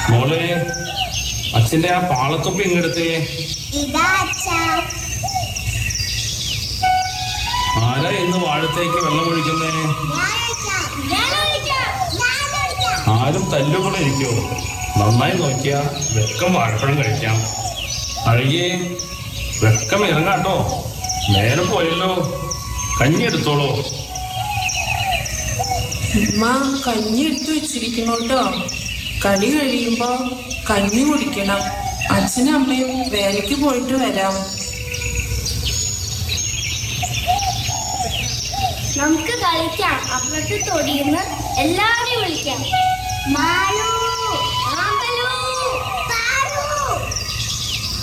മോളെ അച്ഛന്റെ ആ പാളത്തൊപ്പി ഇങ്ങെടുത്തേ ഇതാ അച്ഛാ ആരാ ഇന്ന് വാഴത്തേക്ക് വെള്ളം ഒഴിക്കുന്നേ ഞാൻ ഒഴിക്കാം. ഞാൻ ഒഴിക്കാം. ഞാൻ ഒഴിക്കാം. ആരും തല്ലുകൂടെ ഇരിക്കോ നന്നായി നോക്കിയാ വെക്കം വാഴപ്പഴം കഴിക്കാം അഴകിയേ വെക്കം ഇറങ്ങാട്ടോ നേരെ പോയല്ലോ കഞ്ഞി എടുത്തോളൂ ഉമ്മ കഞ്ഞി എടുത്തു വെച്ചിരിക്കുന്നു കേട്ടോ കളി കഴിയുമ്പോ കഞ്ഞി കുടിക്കണം അച്ഛനും അമ്മയും വേലയ്ക്ക് പോയിട്ട് വരാം നമുക്ക് കളിക്കാം അപ്പുറത്ത് തൊടിയുന്ന എല്ലാവരെയും വിളിക്കാം മാളു